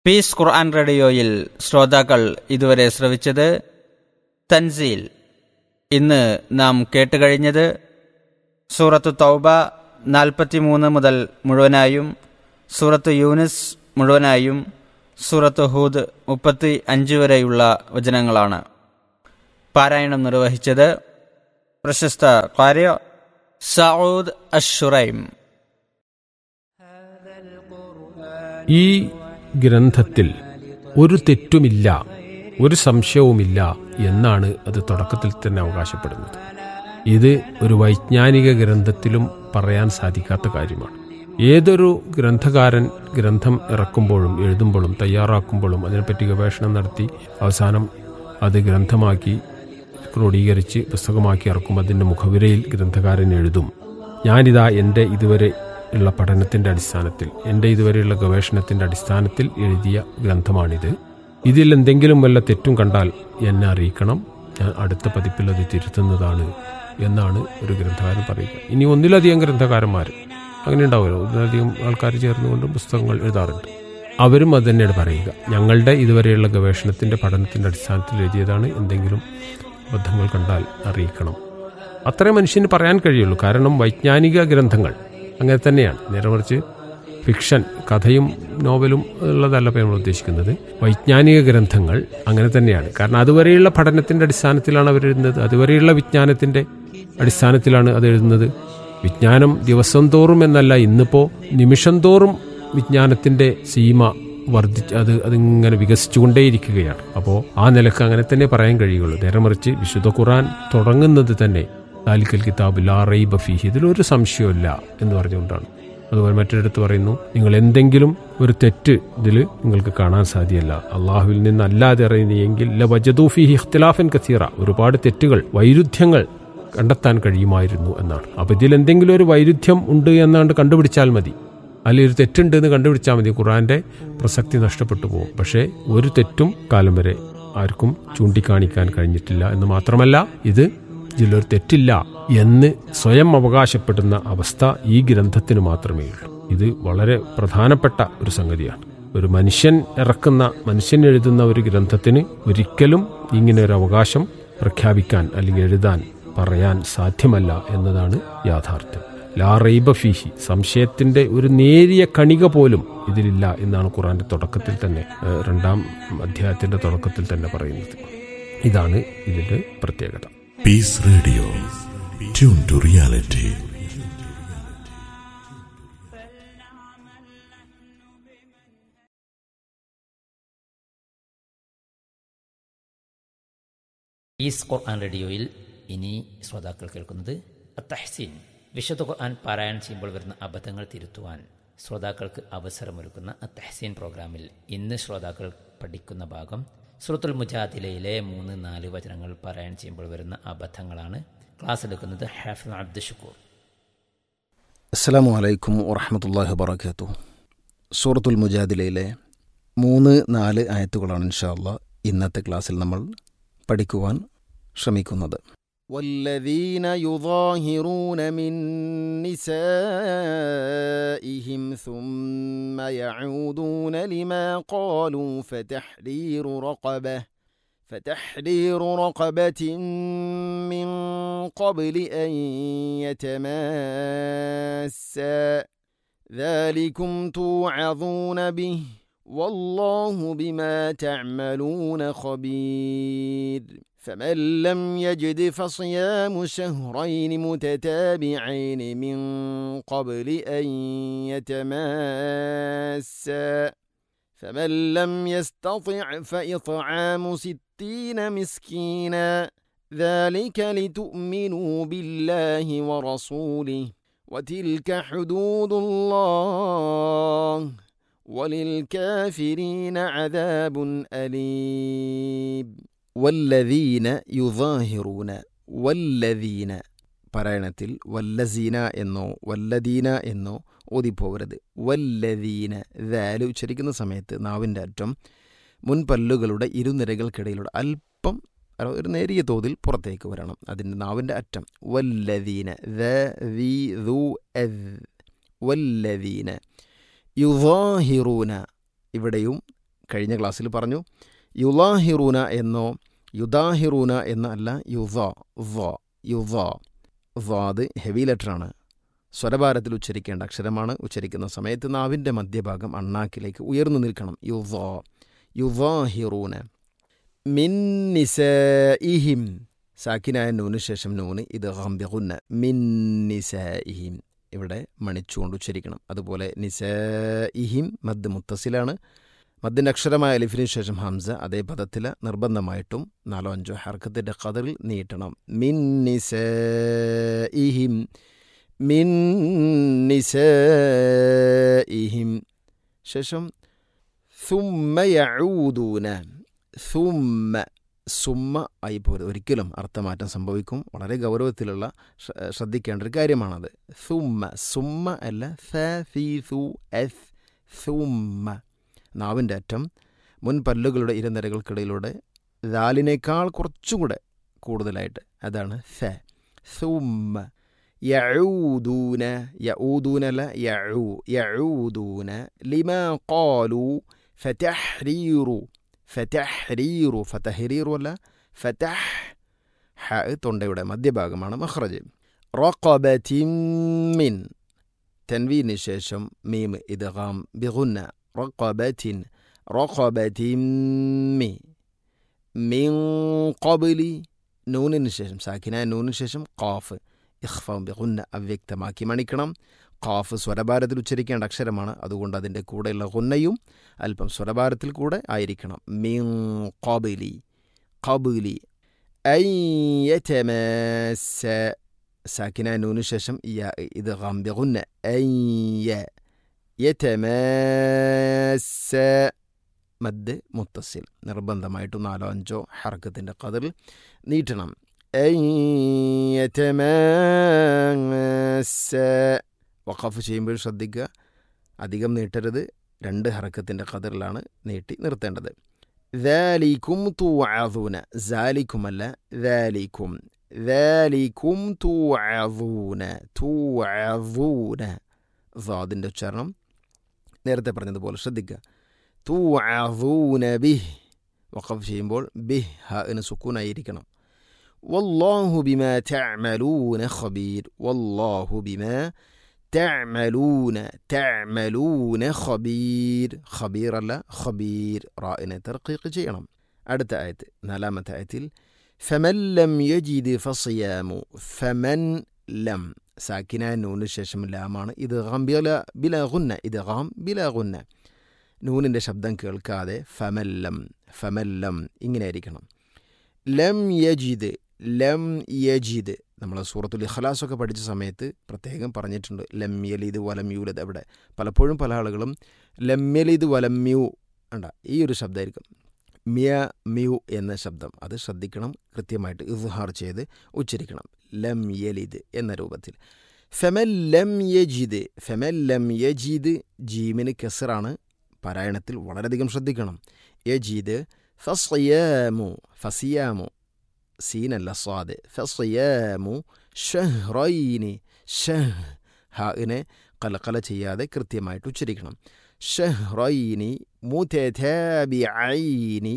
Piece ഖുർആൻ റേഡിയോയിൽ ശ്രോതാക്കൾ ഇതുവരെ ശ്രവിച്ചത് തൻസീൽ ഇന്ന് നാം കേട്ടുകഴിഞ്ഞത് സൂറത്ത് തൗബ നാൽപ്പത്തിമൂന്ന് മുതൽ മുഴുവനായും സൂറത്ത് യൂനിസ് മുഴുവനായും സൂറത്ത് ഹൂദ് മുപ്പത്തി അഞ്ച് വരെയുള്ള വചനങ്ങളാണ് പാരായണം നിർവഹിച്ചത് പ്രശസ്ത കാര്യ സഊദ് അഷുറൈം ഈ ഗ്രന്ഥത്തിൽ ഒരു തെറ്റുമില്ല ഒരു സംശയവുമില്ല എന്നാണ് അത് തുടക്കത്തിൽ തന്നെ അവകാശപ്പെടുന്നത് ഇത് ഒരു വൈജ്ഞാനിക ഗ്രന്ഥത്തിലും പറയാൻ സാധിക്കാത്ത കാര്യമാണ് ഏതൊരു ഗ്രന്ഥകാരൻ ഗ്രന്ഥം ഇറക്കുമ്പോഴും എഴുതുമ്പോഴും തയ്യാറാക്കുമ്പോഴും അതിനെപ്പറ്റി ഗവേഷണം നടത്തി അവസാനം അത് ഗ്രന്ഥമാക്കി ക്രോഡീകരിച്ച് പുസ്തകമാക്കി ഇറക്കും അതിൻ്റെ മുഖവിരയിൽ ഗ്രന്ഥകാരൻ എഴുതും ഞാനിതാ എൻ്റെ ഇതുവരെ ഉള്ള പഠനത്തിൻ്റെ അടിസ്ഥാനത്തിൽ എൻ്റെ ഇതുവരെയുള്ള ഗവേഷണത്തിൻ്റെ അടിസ്ഥാനത്തിൽ എഴുതിയ ഗ്രന്ഥമാണിത് ഇതിൽ എന്തെങ്കിലും വല്ല തെറ്റും കണ്ടാൽ എന്നെ അറിയിക്കണം ഞാൻ അടുത്ത പതിപ്പിൽ അത് തിരുത്തുന്നതാണ് എന്നാണ് ഒരു ഗ്രന്ഥകാരൻ പറയുക ഇനി ഒന്നിലധികം ഗ്രന്ഥകാരന്മാർ അങ്ങനെ ഉണ്ടാവുമല്ലോ ഒന്നിലധികം ആൾക്കാർ ചേർന്നുകൊണ്ട് പുസ്തകങ്ങൾ എഴുതാറുണ്ട് അവരും അത് തന്നെയാണ് പറയുക ഞങ്ങളുടെ ഇതുവരെയുള്ള ഗവേഷണത്തിൻ്റെ പഠനത്തിൻ്റെ അടിസ്ഥാനത്തിൽ എഴുതിയതാണ് എന്തെങ്കിലും അബദ്ധങ്ങൾ കണ്ടാൽ അറിയിക്കണം അത്രേ മനുഷ്യന് പറയാൻ കഴിയുള്ളൂ കാരണം വൈജ്ഞാനിക ഗ്രന്ഥങ്ങൾ അങ്ങനെ തന്നെയാണ് നേരെ മറിച്ച് ഫിക്ഷൻ കഥയും നോവലും ഉള്ളതല്ല ഇപ്പോൾ നമ്മൾ ഉദ്ദേശിക്കുന്നത് വൈജ്ഞാനിക ഗ്രന്ഥങ്ങൾ അങ്ങനെ തന്നെയാണ് കാരണം അതുവരെയുള്ള പഠനത്തിൻ്റെ അടിസ്ഥാനത്തിലാണ് അവർ എഴുതുന്നത് അതുവരെയുള്ള വിജ്ഞാനത്തിൻ്റെ അടിസ്ഥാനത്തിലാണ് അത് എഴുതുന്നത് വിജ്ഞാനം ദിവസം തോറും എന്നല്ല ഇന്നിപ്പോൾ നിമിഷം തോറും വിജ്ഞാനത്തിൻ്റെ സീമ വർദ്ധിച്ച് അത് അതിങ്ങനെ വികസിച്ചുകൊണ്ടേയിരിക്കുകയാണ് അപ്പോൾ ആ നിലക്ക് അങ്ങനെ തന്നെ പറയാൻ കഴിയുള്ളൂ നേരെ മറിച്ച് വിശുദ്ധ ഖുറാൻ തുടങ്ങുന്നത് തന്നെ ദാലിക്കൽ കിതാബ് ലാ റൈബ ഫീഹി ഇതിലൊരു സംശയമില്ല എന്ന് പറഞ്ഞുകൊണ്ടാണ് അതുപോലെ മറ്റൊരിടത്ത് പറയുന്നു നിങ്ങൾ എന്തെങ്കിലും ഒരു തെറ്റ് ഇതിൽ നിങ്ങൾക്ക് കാണാൻ സാധ്യമല്ല അള്ളാഹുവിൽ നിന്നല്ലാതെ അറിയുന്നെങ്കിൽ ല വജദൂഫിഹി ഇഖ്തിലാഫൻ കസീറ ഒരുപാട് തെറ്റുകൾ വൈരുദ്ധ്യങ്ങൾ കണ്ടെത്താൻ കഴിയുമായിരുന്നു എന്നാണ് അപ്പൊ ഇതിൽ എന്തെങ്കിലും ഒരു വൈരുദ്ധ്യം ഉണ്ട് എന്നാണ്ട് കണ്ടുപിടിച്ചാൽ മതി അല്ലെങ്കിൽ ഒരു തെറ്റുണ്ട് എന്ന് കണ്ടുപിടിച്ചാൽ മതി ഖുറാന്റെ പ്രസക്തി നഷ്ടപ്പെട്ടു പോകും പക്ഷേ ഒരു തെറ്റും കാലം വരെ ആർക്കും ചൂണ്ടിക്കാണിക്കാൻ കഴിഞ്ഞിട്ടില്ല എന്ന് മാത്രമല്ല ഇത് ഇതിലൊരു തെറ്റില്ല എന്ന് സ്വയം അവകാശപ്പെടുന്ന അവസ്ഥ ഈ ഗ്രന്ഥത്തിന് മാത്രമേ ഉള്ളൂ ഇത് വളരെ പ്രധാനപ്പെട്ട ഒരു സംഗതിയാണ് ഒരു മനുഷ്യൻ ഇറക്കുന്ന മനുഷ്യൻ എഴുതുന്ന ഒരു ഗ്രന്ഥത്തിന് ഒരിക്കലും ഇങ്ങനെ ഒരു അവകാശം പ്രഖ്യാപിക്കാൻ അല്ലെങ്കിൽ എഴുതാൻ പറയാൻ സാധ്യമല്ല എന്നതാണ് യാഥാർത്ഥ്യം ലാ റൈബ ഫീഹി സംശയത്തിന്റെ ഒരു നേരിയ കണിക പോലും ഇതിലില്ല എന്നാണ് ഖുറാന്റെ തുടക്കത്തിൽ തന്നെ ഏഹ്, രണ്ടാം അധ്യായത്തിന്റെ തുടക്കത്തിൽ തന്നെ പറയുന്നത് ഇതാണ് ഇതിന്റെ പ്രത്യേകത Peace Radio. Tune to reality. ഈസ് ഖുർആൻ റേഡിയോയിൽ ഇനി ശ്രോതാക്കൾ കേൾക്കുന്നത് തഹ്സീൻ വിശുദ്ധ ഖുർആൻ പാരായണം ചെയ്യുമ്പോൾ വരുന്ന അബദ്ധങ്ങൾ തിരുത്തുവാൻ ശ്രോതാക്കൾക്ക് അവസരമൊരുക്കുന്ന തഹ്സീൻ പ്രോഗ്രാമിൽ ഇന്ന് ശ്രോതാക്കൾ പഠിക്കുന്ന ഭാഗം സുറത്തുൽ മുജാദിലയിലെ മൂന്ന് നാല് വചനങ്ങൾ പാരായണം ചെയ്യുമ്പോൾ വരുന്ന അബദ്ധങ്ങളാണ് ക്ലാസ് എടുക്കുന്നത് ഹാഫിം അബ്ദു ഷുക്കൂർ അസ്സലാമു അലൈക്കും വറഹമത്തല്ലാഹി വബർക്കാത്തു സൂറത്തുൽ മുജാദിലയിലെ മൂന്ന് നാല് ആയത്തുകളാണ് ഇൻഷാല്ല ഇന്നത്തെ ക്ലാസ്സിൽ നമ്മൾ പഠിക്കുവാൻ ശ്രമിക്കുന്നത് والذين يظاهرون من نسائهم ثم يعودون لما قالوا فتحرير رقبه فتحرير رقبة من قبل أن يتماسا ذلكم توعظون به والله بما تعملون خبير فمن لم يجد فصيام شهرين متتابعين من قبل أن يتماسا فمن لم يستطع فإطعام ستين مسكينا ذلك لتؤمنوا بالله ورسوله وتلك حدود الله وللكافرين عذاب أليم والذين يظاهرون والذين പറയണത്തിൽ വല്ലസീന എന്നോ വല്ലദീന എന്നോ ഓതിപ്പോവരുത് വല്ലദീന ദാല് ഉച്ചരിക്കുന്ന സമയത്ത് നാവിൻ്റെ അറ്റം മുൻപല്ലുകളുടെ ഇരുനിരകൾക്കിടയിലൂടെ അല്പം അല്ല, ഒരു നേരിയ തോതിൽ പുറത്തേക്ക് വരണം അതിൻ്റെ നാവിൻ്റെ അറ്റം വല്ലദീന ദ വി ദു എദ് വല്ലദീന യുവാഹിറൂന ഇവിടെയും കഴിഞ്ഞ ക്ലാസ്സിൽ പറഞ്ഞു യുലാഹിറൂന എന്നോ യുദാഹിറൂന എന്ന അല്ല യുവ വ യുവ വാദ് ഹെവി ലെറ്ററാണ് സ്വരഭാരത്തിൽ ഉച്ചരിക്കേണ്ട അക്ഷരമാണ് ഉച്ചരിക്കുന്ന സമയത്ത് നാവിൻ്റെ മധ്യഭാഗം അണ്ണാക്കിലേക്ക് ഉയർന്നു നിൽക്കണം യുവ യുവാഹിറൂന മിൻ നിസഇഹിം സാക്കിനായ നൂന് ശേഷം നൂന് ഇത് ഹംബിഹുന്ന മിൻ നിസഇഹിം ഇവിടെ മണിച്ചുകൊണ്ട് ഉച്ചരിക്കണം അതുപോലെ നിസഇഹിം മദ് മുത്തസിലാണ് മദ്ദിൻ്റെ അക്ഷരമായ അലിഫിന് ശേഷം ഹംസ അതേ പദത്തിൽ നിർബന്ധമായിട്ടും നാലോ അഞ്ചോ ഹർക്കത്തിൻ്റെ കതറിൽ നീട്ടണം മിൻ നിസഇഹിം മിൻ നിസഇഹിം ശേഷം ثم يعودون ثم സുമ്മ ആയി പോരുത് ഒരിക്കലും അർത്ഥമാറ്റം സംഭവിക്കും വളരെ ഗൗരവത്തിലുള്ള ശ്ര- ശ്രദ്ധിക്കേണ്ട ഒരു കാര്യമാണത് സുമ്മ സുമ്മ അല്ല സ സി സു എസ് സുമ്മ നാവിൻ്റെ അറ്റം മുൻ പല്ലുകളുടെ ഇരുനിരകൾക്കിടയിലൂടെ ദാലിനേക്കാൾ കുറച്ചും കൂടെ കൂടുതലായിട്ട് അതാണ് സ സുമ്മ യഊദൂന യഊദൂന അല്ല യഊ യഊദൂന ലിമാ ഖാലു ഫതഹ്രീറു ഫതഹ്രീറു ഫതഹ്രീറു അല്ല ഫതഹ് ഹ തൊണ്ടയുടെ മധ്യഭാഗമാണ് മഖ്റജ് റഖബത്തിൻ മിൻ തൻവീന് ശേഷം മീം ഇദ്ഗാം ബിഗുന്ന റഖബത്തിൻ റഖബത്തിൻ മി മിൻ ഖബ്ലി നൂനിന് ശേഷം സാക്കിനായ നൂനിന് ശേഷം ഖാഫ് ഇഖ്ഫാം ബിഗുന്ന അവ്യക്തമാക്കി മണിക്കണം ഖാഫ് സ്വരഭാരത്തിൽ ഉച്ചരിക്കേണ്ട അക്ഷരമാണ് അതുകൊണ്ട് അതിൻ്റെ കൂടെയുള്ള ഗുന്നയും അല്പം സ്വരഭാരത്തിൽ കൂടെ ആയിരിക്കണം മിൻ ഖബലി ഖബലി അയ്യതമാസ സാക്കിന നൂന് ശേഷം യ ഇത് ഗംബിഗുന്ന അയ്യ യതമാസ മദ് മുത്തസിൽ നിർബന്ധമായിട്ടും നാലോ അഞ്ചോ ഹർക്കത്തിൻ്റെ കതിറിൽ നീട്ടണം അയ്യതമാസ വഖഫ് ചെയ്യുമ്പോൾ ശ്രദ്ധിക്കുക അധികം നീട്ടരുത് രണ്ട് ഹറക്കത്തിൻ്റെ കതിറിലാണ് നീട്ടി നിർത്തേണ്ടത് ذلكم توعظون ذلكم അല്ല ذلكم ذلكم توعظون توعظون ضادൻ്റെ ഉച്ചാരണം നേരത്തെ പറഞ്ഞതുപോലെ ശ്രദ്ധിക്കുക توعظون به വഖഫ് ചെയ്യുമ്പോൾ ബിഹ് ഹ എന്ന് സുക്കൂനായിരിക്കണം والله بما تعملون خبير والله بما تعملون تعملون خبير خبير അല്ല خبير റായിനെ തർക്കീക്ക് ചെയ്യണം അടുത്ത ആയത്ത് നാലാമത്തെ ആയത്തിൽ ഫമൻ ലം യജിദ് ഫസിയാമു ഫമൻ ലം സാക്കിനായ നൂന് ശേഷം ലാമാണ് ഇത് ഗാം ബില ബില ഗുന്ന ഇത് ഗാം ബില ഗുന്ന നൂനിൻ്റെ ശബ്ദം കേൾക്കാതെ ഫമല്ലം ഫമല്ലം ഇങ്ങനെ ആയിരിക്കണം ലം യജിദ് ലം യജിദ് നമ്മൾ സൂറത്തുൽ ഇഖ്ലാസൊക്കെ പഠിച്ച സമയത്ത് പ്രത്യേകം പറഞ്ഞിട്ടുണ്ട് ലം യലിദ് വലം യൂലത് അവിടെ പലപ്പോഴും പല ആളുകളും ലം യലിദ് വലം മ്യൂ ഉണ്ട ഈ ഒരു ശബ്ദമായിരിക്കും മിയ മ്യൂ എന്ന ശബ്ദം അത് ശ്രദ്ധിക്കണം കൃത്യമായിട്ട് ഇസ്ഹാർ ചെയ്ത് ഉച്ചരിക്കണം ലം യലിദ് എന്ന രൂപത്തിൽ ഫെമൽ ലം യജിദ് ഫെമൽ ലം യജീദ് ജീമിന് കെസറാണ് പാരായണത്തിൽ വളരെയധികം ശ്രദ്ധിക്കണം യജീദ് ഫസിയാമു ഫസിയാമു സീനല്ല സ്വാദ് ഫസിയാമു ഷഹ്റൈനി ഷഹ് ഹാഇനെ കലക്കല ചെയ്യാതെ കൃത്യമായിട്ട് ഉച്ചരിക്കണം ഷഹ്റൈനി മുതതാബിഐനി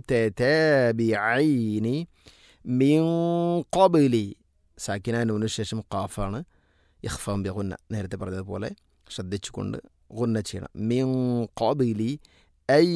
മുതതാബിഐനി മിൻ ഖബ്ലി സാക്കിന നൂന് ശേഷം ഖാഫാണ് ഇഖ്ഫാം ബി ഗുന്ന നേരത്തെ പറഞ്ഞതുപോലെ ശ്രദ്ധിച്ചുകൊണ്ട് ഗുന്ന ചെയ്യണം മിൻ ഖബ്ലി അൻ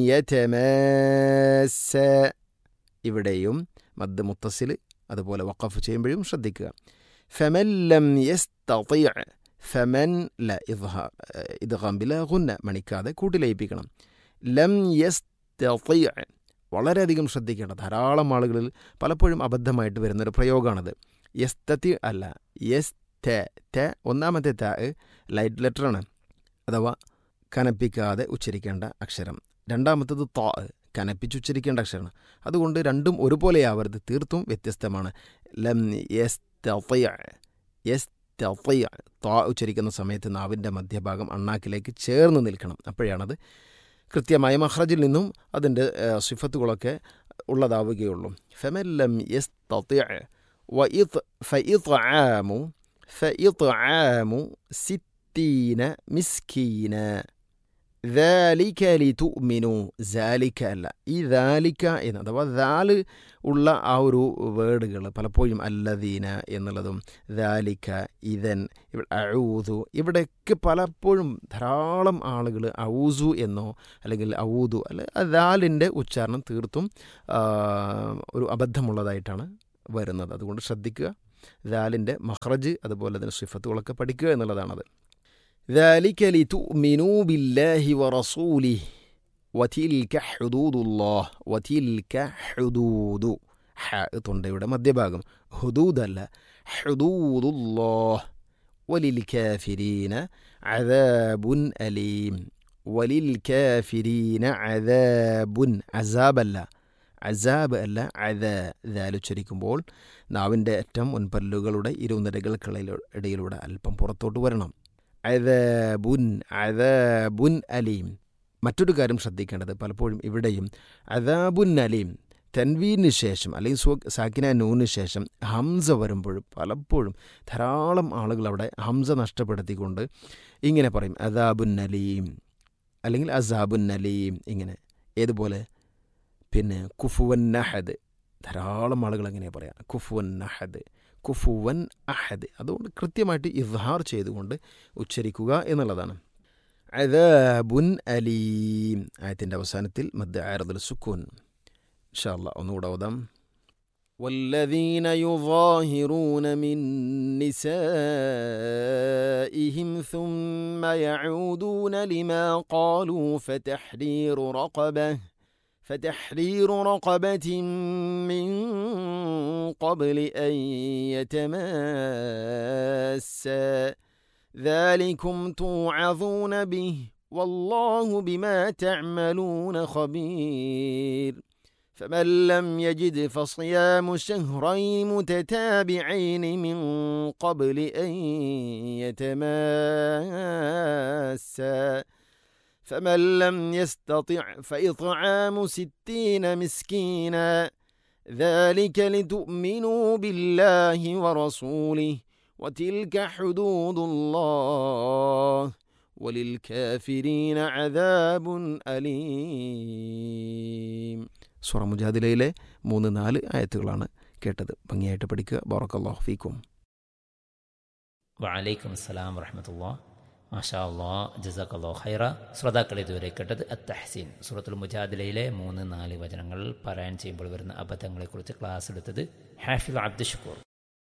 യതമാസ്സ ഇവിടെയും മദ് മുത്തസിൽ അതുപോലെ വഖഫ് ചെയ്യുമ്പോഴും ശ്രദ്ധിക്കുക ഫമൻ ലം യസ്തതിഅ ഫമൻ ല ഇദ്ഹാ ഇദ്ഗാം ബില ഗുന്ന മണിക്കാതെ കൂട്ടിലയിപ്പിക്കണം ലം യസ്തതിഅ വളരെയധികം ശ്രദ്ധിക്കേണ്ട ധാരാളം ആളുകളിൽ പലപ്പോഴും അബദ്ധമായിട്ട് വരുന്നൊരു പ്രയോഗമാണത് യസ്തതി അല്ല യസ് ത ത ഒന്നാമത്തെ ത ലൈറ്റ് ലെറ്ററാണ് അഥവാ കനപ്പിക്കാതെ ഉച്ചരിക്കേണ്ട അക്ഷരം രണ്ടാമത്തത് ത കനപ്പിച്ചുച്ചരിക്കേണ്ട അക്ഷരമാണ് അതുകൊണ്ട് രണ്ടും ഒരുപോലെയാവരുത് തീർത്തും വ്യത്യസ്തമാണ് ലം യസ്തതിഅ യസ്തതിഅ ത ഉച്ചരിക്കുന്ന സമയത്ത് നാവിൻ്റെ മധ്യഭാഗം അണ്ണാക്കിലേക്ക് ചേർന്ന് നിൽക്കണം അപ്പോഴാണത് കൃത്യമായ മഹ്റജിൽ നിന്നും അതിൻ്റെ സിഫത്തുകളൊക്കെ ഉള്ളതാവുകയുള്ളൂ ഫെമല്ലം യസ്തതിഅ വഇത് ഫഇത്ആമു ഫഇത്ആമു സിത്തീന മിസ്കീന ذَلِكَ لِتُؤْمِنُوا ذَلِكَ അല്ല ഈ ذَلِكَ എന്ന് അഥവാ ദാല് ഉള്ള ആ ഒരു വേർഡുകൾ പലപ്പോഴും അല്ലദീന എന്നുള്ളതും ذَلِكَ ഇതൻ ഇവിടെ അഊതു ഇവിടെയൊക്കെ പലപ്പോഴും ധാരാളം ആളുകൾ ഔസു എന്നോ അല്ലെങ്കിൽ ഔദു അല്ലെ ദാലിൻ്റെ ഉച്ചാരണം തീർത്തും ആ, ഒരു അബദ്ധമുള്ളതായിട്ടാണ് വരുന്നത് അതുകൊണ്ട് ശ്രദ്ധിക്കുക ദാലിൻ്റെ മഹ്റജ് അതുപോലെ തന്നെ സിഫത്തുകളൊക്കെ പഠിക്കുക എന്നുള്ളതാണത് ذلك لتؤمنوا بالله ورسوله وتلك حدود الله وتلك حدود ഹ തൊണ്ടയുടെ മധ്യഭാഗം ഹുദൂദല്ല ഹുദൂദുല്ലാഹ് വലിൽകാഫിരീന അദാബുൻ അലീം വലിൽകാഫിരീന അദാബുൻ അസാബല്ല അസാബ് അല്ല അദ ദാലുച്ചരിക്കുമ്പോൾ നാവിൻ്റെ അറ്റം മുൻപല്ലുകളുടെ ഇരുനിരകൾക്കിടയിലൂടെ അല്പം പുറത്തോട്ട് വരണം അദാബുൻ അദാബുൻ അലീം മറ്റൊരു കാര്യം ശ്രദ്ധിക്കേണ്ടത് പലപ്പോഴും ഇവിടെയും അദാബുൻ അലീം തൻവീന് ശേഷം അല്ലെങ്കിൽ സ്വ സാക്കിന നൂന് ശേഷം ഹംസ വരുമ്പോഴും പലപ്പോഴും ധാരാളം ആളുകൾ അവിടെ ഹംസ നഷ്ടപ്പെടുത്തിക്കൊണ്ട് ഇങ്ങനെ പറയും അദാബുൻ അലീം അല്ലെങ്കിൽ അസാബുൻ അലീം ഇങ്ങനെ ഏതുപോലെ പിന്നെ കുഫുവൻ നഹദ് ധാരാളം ആളുകൾ എങ്ങനെ പറയാം കുഫുവൻ നഹദ് കുഫുവൻ അഹദ് അതുകൊണ്ട് കൃത്യമായിട്ട് ഇദ്ഹാർ ചെയ്തുകൊണ്ട് ഉച്ചരിക്കുക എന്നുള്ളതാണ് അദാബുൻ അലീം ആയത്തിൻ്റെ അവസാനത്തിൽ മദ് ആരദുൽ സുക്കൂൻ ഇൻഷാല്ല ഒന്നുകൂടെ ഓതാം والذين يظاهرون من نسائهم ثم يعودون لما قالوا فتحرير رقبه فتحرير رقبة من قبل أن يتماسا ذلكم توعظون به والله بما تعملون خبير فمن لم يجد فصيام شهرين متتابعين من قبل أن يتماسا فمن لم يستطع فإطعام ستين مسكينا ذلك لتؤمنوا بالله ورسوله وتلك حدود الله وللكافرين عذاب أليم സൂറ മുജാദിലയിലെ മൂന്ന് നാല് ആയത്തുകളാണ് കേട്ടത് ഭംഗിയായിട്ട് പഠിക്കുക ബോറക്കല്ലാഹു ഫീക്കും വലൈക്കും അസ്സലാം വറഹമത്തുള്ള മാഷാ അള്ളാ ജസാഖല്ലോ ഹൈറ ശ്രോതാക്കൾ ഇതുവരെ കേട്ടത് അത്തഹസീൻ സൂറത്തുൽ മുജാദിലയിലെ മൂന്ന് നാല് വചനങ്ങൾ പാരായണം ചെയ്യുമ്പോൾ വരുന്ന അബദ്ധങ്ങളെക്കുറിച്ച് ക്ലാസ് എടുത്തത് ഹാഫിൽ അബ്ദുഷക്കൂർ